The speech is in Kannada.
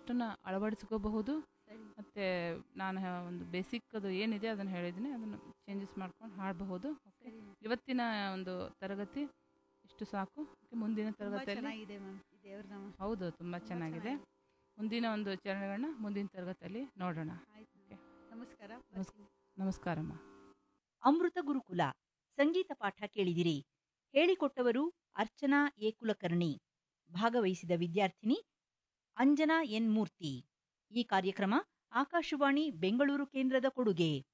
ಅಷ್ಟನ್ನ ಅಳವಡಿಸ್ಕೋಬಹುದು ಸರಿ ಮತ್ತು ನಾನು ಹೇ- ಒಂದು ಬೇಸಿಕ್ ಅದು ಏನಿದೆ ಅದನ್ನು ಹೇಳಿದ್ದೀನಿ ಅದನ್ನು ಚೇಂಜಸ್ ಮಾಡ್ಕೊಂಡು ಹಾಡಬಹುದು ಓಕೆ ಸರಿ ಇವತ್ತಿನ ಒಂದು ತರಗತಿ ಇಷ್ಟು ಸಾಕು Okay, ಮುಂದಿನ ತುಂಬಾ ತರಗತಿಯಲ್ಲಿ ಚೆನ್ನಾಗಿದೆ ಮ್ಯಾಮ್ ದೇವ್ರ ನಾಮ ಹೌದು ತುಂಬ ಚೆನ್ನಾಗಿದೆ ಮುಂದಿನ ಒಂದು ಚರಣಗಳನ್ನ ಮುಂದಿನ ತರಗತಿಯಲ್ಲಿ ನೋಡೋಣ ಆಯ್ತು Okay. ನಮಸ್ಕಾರ ನಮಸ್- ನಮಸ್ಕಾರಮ್ಮ ಅಮೃತ ಗುರುಕುಲ ಸಂಗೀತ ಪಾಠ ಕೇಳಿದಿರಿ ಹೇಳಿಕೊಟ್ಟವರು ಅರ್ಚನಾ ಎ ಕುಲಕರ್ಣಿ ಭಾಗವಹಿಸಿದ ವಿದ್ಯಾರ್ಥಿನಿ ಅಂಜನಾ ಎನ್ ಮೂರ್ತಿ ಈ ಕಾರ್ಯಕ್ರಮ ಆಕಾಶವಾಣಿ ಬೆಂಗಳೂರು ಕೇಂದ್ರದ ಕೊಡುಗೆ